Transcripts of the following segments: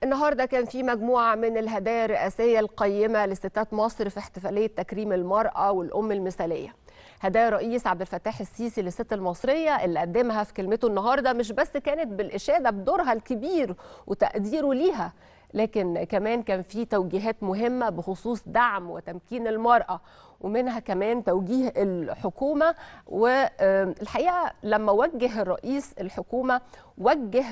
النهارده كان في مجموعه من الهدايا الرئاسيه القيمه لستات مصر في احتفاليه تكريم المراه والام المثاليه. هدايا رئيس عبد الفتاح السيسي للست المصريه اللي قدمها في كلمته النهارده مش بس كانت بالاشاده بدورها الكبير وتقديره ليها لكن كمان كان في توجيهات مهمه بخصوص دعم وتمكين المراه ومنها كمان توجيه الحكومه والحقيقه لما وجه الرئيس الحكومه وجه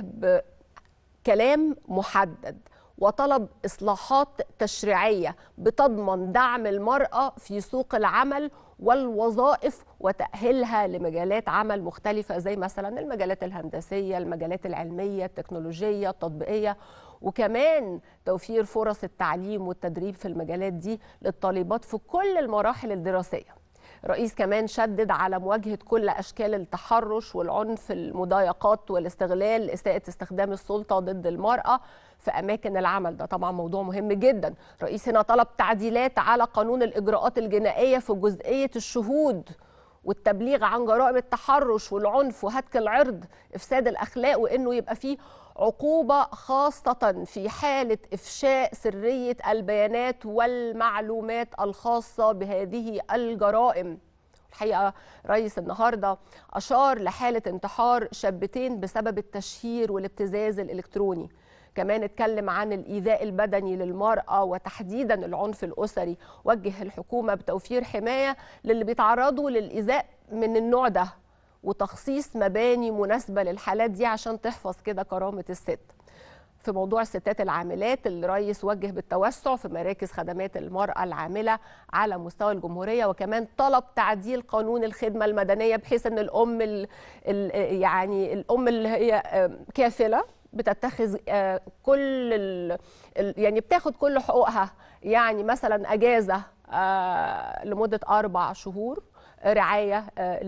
بكلام محدد وطلب اصلاحات تشريعيه بتضمن دعم المراه في سوق العمل والوظائف وتأهيلها لمجالات عمل مختلفة زي مثلا المجالات الهندسية المجالات العلمية التكنولوجية التطبيقية وكمان توفير فرص التعليم والتدريب في المجالات دي للطالبات في كل المراحل الدراسية الرئيس كمان شدد على مواجهة كل أشكال التحرش والعنف المضايقات والاستغلال إساءة استخدام السلطة ضد المرأة في أماكن العمل ده طبعا موضوع مهم جدا الرئيس هنا طلب تعديلات على قانون الإجراءات الجنائية في جزئية الشهود والتبليغ عن جرائم التحرش والعنف وهتك العرض إفساد الأخلاق وإنه يبقى فيه عقوبة خاصة في حالة إفشاء سرية البيانات والمعلومات الخاصة بهذه الجرائم الحقيقة رئيس النهاردة أشار لحالة انتحار شابتين بسبب التشهير والابتزاز الإلكتروني كمان اتكلم عن الإيذاء البدني للمرأة وتحديدا العنف الأسري وجه الحكومة بتوفير حماية للي بيتعرضوا للإيذاء من النوع ده وتخصيص مباني مناسبة للحالات دي عشان تحفظ كده كرامة الست في موضوع الستات العاملات الرئيس وجه بالتوسع في مراكز خدمات المرأة العاملة على مستوى الجمهورية وكمان طلب تعديل قانون الخدمة المدنية بحيث ان الأم ال ال يعني الأم اللي هي كافلة بتتخذ كل ال يعني بتاخد كل حقوقها يعني مثلا اجازه لمده اربع شهور رعايه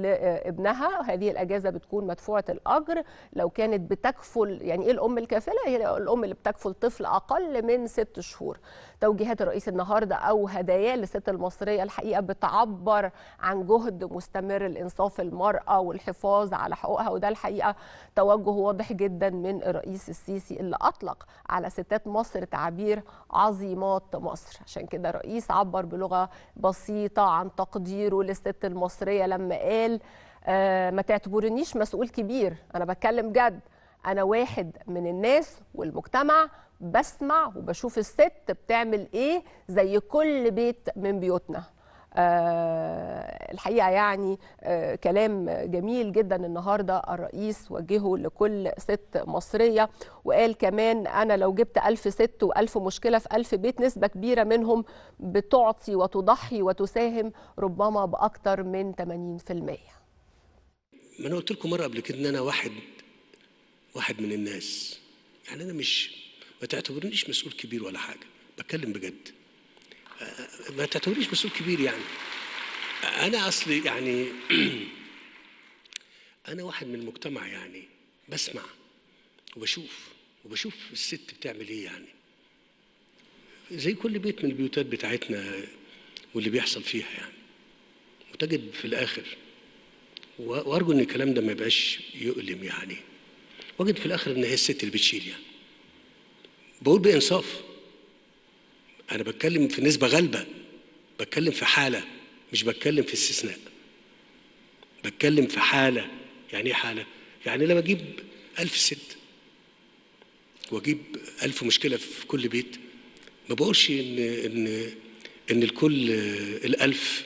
لابنها هذه الاجازه بتكون مدفوعه الاجر لو كانت بتكفل يعني ايه الام الكافله هي الام اللي بتكفل طفل اقل من ست شهور توجيهات الرئيس النهارده او هدايا للست المصريه الحقيقه بتعبر عن جهد مستمر لانصاف المراه والحفاظ على حقوقها وده الحقيقه توجه واضح جدا من الرئيس السيسي اللي اطلق على ستات مصر تعبير عظيمات مصر عشان كده الرئيس عبر بلغه بسيطه عن تقديره للست المصريه لما قال آه ما تعتبرنيش مسؤول كبير انا بتكلم جد انا واحد من الناس والمجتمع بسمع وبشوف الست بتعمل ايه زي كل بيت من بيوتنا آه الحقيقه يعني آه كلام جميل جدا النهارده الرئيس وجهه لكل ست مصريه وقال كمان انا لو جبت ألف ست وألف مشكله في ألف بيت نسبه كبيره منهم بتعطي وتضحي وتساهم ربما باكثر من 80% ما انا قلت لكم مره قبل كده ان انا واحد واحد من الناس يعني انا مش ما تعتبرنيش مسؤول كبير ولا حاجه بتكلم بجد ما تعتبرنيش مسؤول كبير يعني انا اصلي يعني انا واحد من المجتمع يعني بسمع وبشوف وبشوف الست بتعمل ايه يعني زي كل بيت من البيوتات بتاعتنا واللي بيحصل فيها يعني وتجد في الاخر وارجو ان الكلام ده ما يبقاش يؤلم يعني وجد في الاخر ان هي الست اللي بتشيل يعني بقول بانصاف انا بتكلم في نسبه غالبه بتكلم في حاله مش بتكلم في استثناء بتكلم في حاله يعني ايه حاله يعني لما اجيب ألف ست واجيب ألف مشكله في كل بيت ما بقولش ان ان ان الكل الألف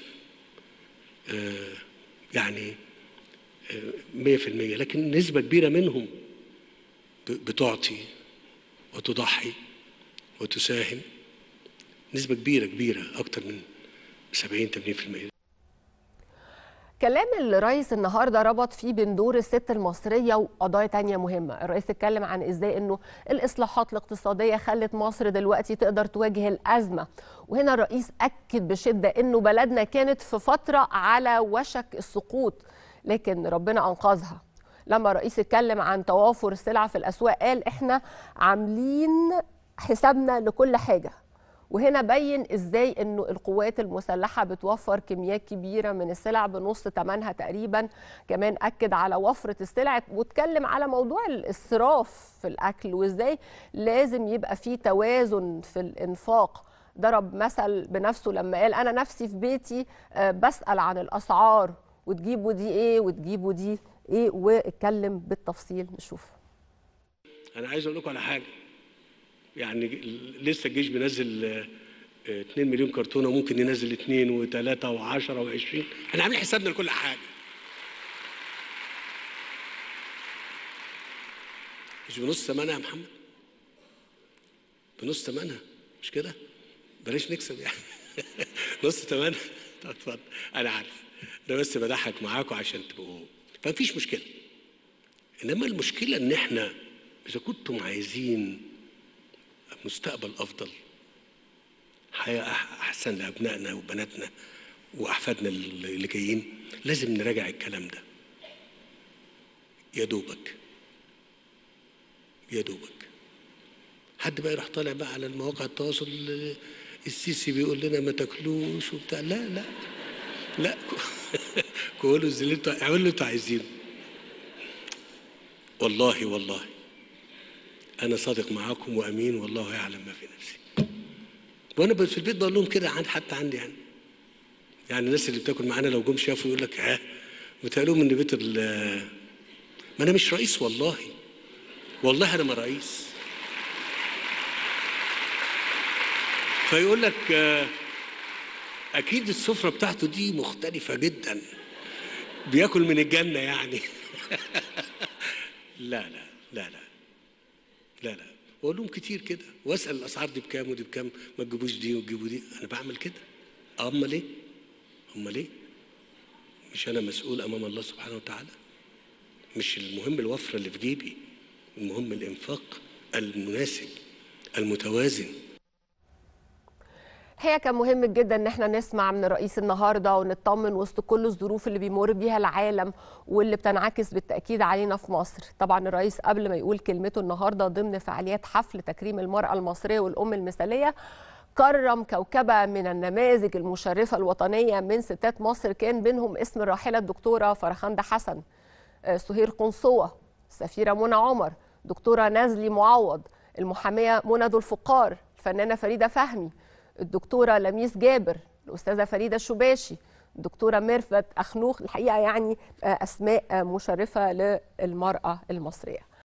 يعني مية في المية لكن نسبة كبيرة منهم بتعطي وتضحي وتساهم نسبة كبيرة كبيرة أكتر من 70 80% كلام الرئيس النهارده ربط فيه بين دور الست المصريه وقضايا تانية مهمه، الرئيس اتكلم عن ازاي انه الاصلاحات الاقتصاديه خلت مصر دلوقتي تقدر تواجه الازمه، وهنا الرئيس اكد بشده انه بلدنا كانت في فتره على وشك السقوط، لكن ربنا انقذها. لما الرئيس اتكلم عن توافر السلع في الاسواق قال احنا عاملين حسابنا لكل حاجه وهنا بين ازاي انه القوات المسلحه بتوفر كميات كبيره من السلع بنص ثمنها تقريبا كمان اكد على وفره السلع واتكلم على موضوع الاسراف في الاكل وازاي لازم يبقى في توازن في الانفاق ضرب مثل بنفسه لما قال انا نفسي في بيتي بسال عن الاسعار وتجيبوا دي ايه وتجيبوا دي ايه واتكلم بالتفصيل نشوف انا عايز اقول لكم على حاجه يعني لسه الجيش بينزل 2 مليون كرتونه وممكن ينزل 2 و3 و10 و20 احنا عاملين حسابنا لكل حاجه مش بنص ثمنها يا محمد بنص ثمنها مش كده بلاش نكسب يعني نص ثمنها طب اتفضل انا عارف انا بس بضحك معاكم عشان تبقوا فمفيش مشكله انما المشكله ان احنا اذا كنتم عايزين مستقبل افضل حياه احسن لابنائنا وبناتنا واحفادنا اللي جايين لازم نراجع الكلام ده يا دوبك يا دوبك حد بقى يروح طالع بقى على المواقع التواصل السيسي بيقول لنا ما تاكلوش وبتاع لا لا لا كلوا اللي انتوا اعملوا اللي انتوا عايزينه والله والله انا صادق معاكم وامين والله يعلم ما في نفسي وانا في البيت بقول لهم كده عن حتى عندي يعني يعني الناس اللي بتاكل معانا لو جم شافوا يقول لك ها بتقالوا ان بيت ما انا مش رئيس والله والله انا ما رئيس فيقول لك اكيد السفره بتاعته دي مختلفه جدا بياكل من الجنه يعني لا لا لا لا لا لا واقول لهم كتير كده واسال الاسعار دي بكام ودي بكام ما تجيبوش دي وتجيبوا دي انا بعمل كده امال ايه امال ايه مش انا مسؤول امام الله سبحانه وتعالى مش المهم الوفره اللي في جيبي المهم الانفاق المناسب المتوازن الحقيقه كان مهم جدا ان احنا نسمع من الرئيس النهارده ونطمن وسط كل الظروف اللي بيمر بيها العالم واللي بتنعكس بالتاكيد علينا في مصر طبعا الرئيس قبل ما يقول كلمته النهارده ضمن فعاليات حفل تكريم المراه المصريه والام المثاليه كرم كوكبه من النماذج المشرفه الوطنيه من ستات مصر كان بينهم اسم الراحله الدكتوره فرخنده حسن سهير قنصوه السفيره منى عمر دكتوره نازلي معوض المحاميه منى ذو الفقار الفنانه فريده فهمي الدكتوره لميس جابر الاستاذه فريده الشباشي الدكتوره ميرفت اخنوخ الحقيقه يعني اسماء مشرفه للمراه المصريه